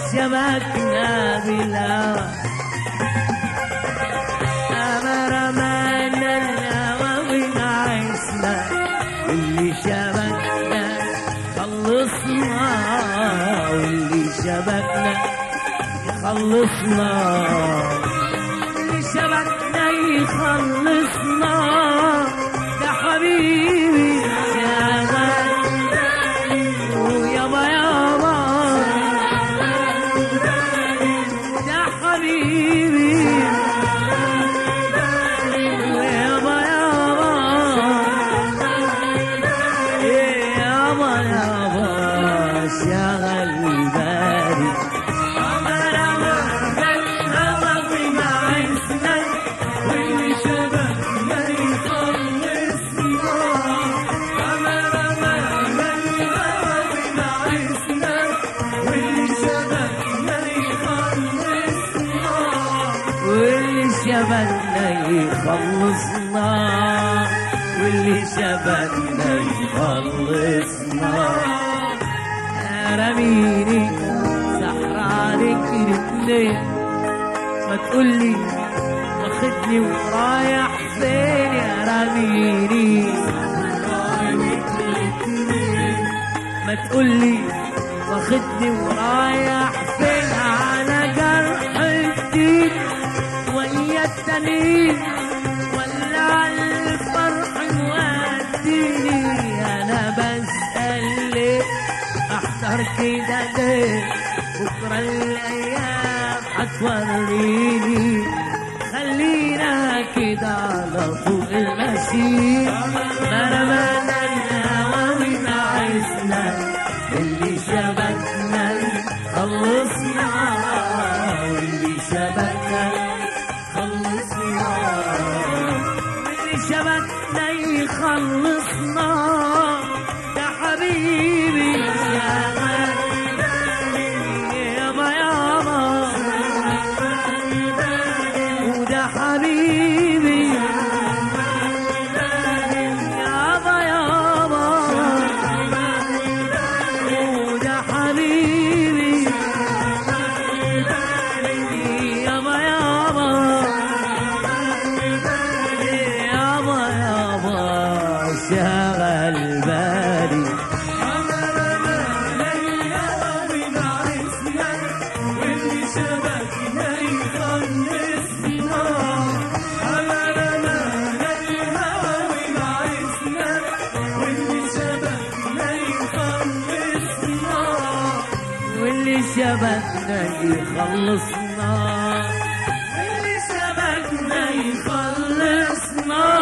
شبكنا بالهوى أما رمانا الهوى ونعسنا واللي شبكنا خلصنا واللي شبكنا يخلصنا اللي شبكنا يخلصنا ده حبيبي شبكنا ويابا يابا ده حبيبي ويابا يابا إيه يابا يابا شغل بالي واللي شبكنا يخلصنا واللي شبكنا يخلصنا رميني سحرانك رجلين ما تقولي واخدني ورايح فين يا رميني ما تقولي واخدني ورايح فين على جرح جديد ويا التانيين ولا على الفرح موديني انا بسأل ليه احضر كده ليه بكرة الايام هتوريني خلينا كده على طول المشي ما رمانا الهوى ومعزنا اللي شبكنا خلصنا واللي شبكنا خلصنا واللي شبكنا يخلصنا يا حبيبي يا يابا يابا وده حبيبي يابا يابا وده حبيبي يابا يابا يابا يابا شغل بالي واللي شبكنا يخلصنا واللي شبكنا يخلصنا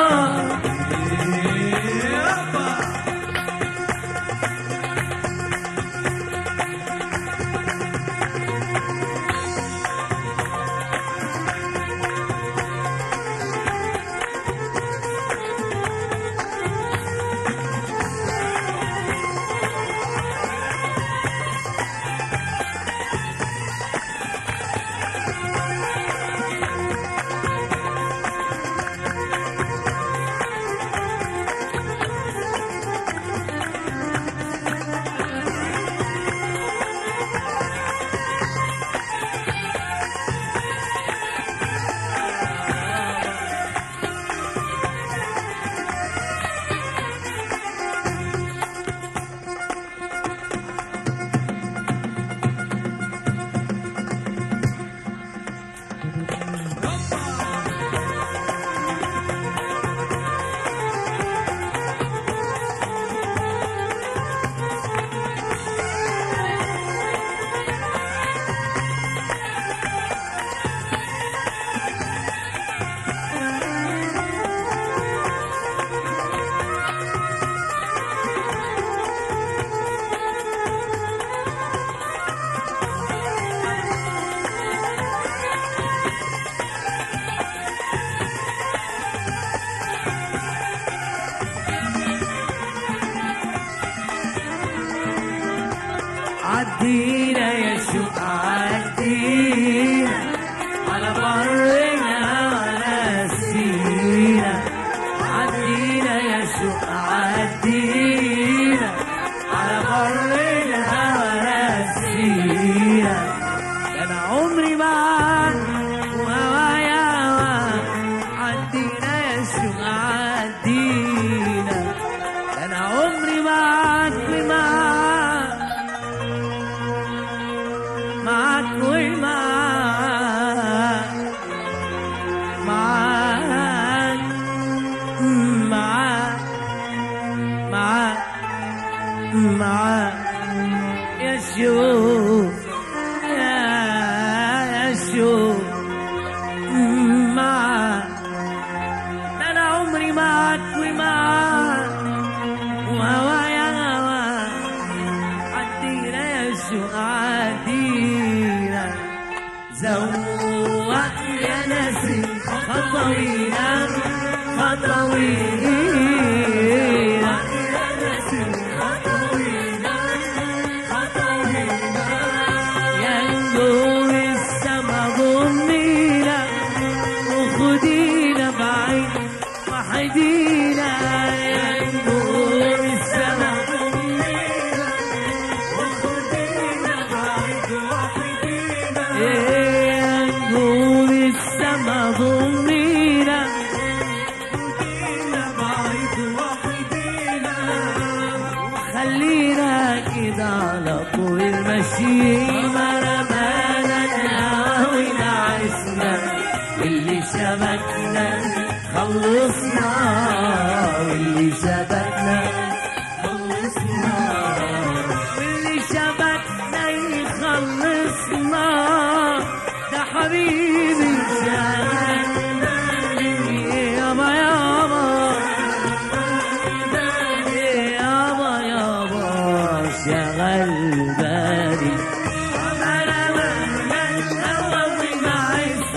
عدينا يا شوق عدينا على برنا على سينا عدينا يا شوق عدينا على برنا على سينا معاك ومعاك معاك معاك معاك معاك يشوف يا يشوف معاك ده انا عمري معاك ومعاك وهوايا هواك عدينا يشوف عدينا زوق يا ناسي خطوينا خطوينا يا نجوم السما ضمينا وخدينا بعيد وحدينا يا نجوم السما يا نجوم السما ضمينا خلينا كده على طول ماشيين ما رمانا الهوى ونعسنا اللي شبكنا خلصنا واللي شبكنا خلصنا واللي شبكنا يخلصنا ده حبيبي شغلنا يابا يابا يابا يابا شغل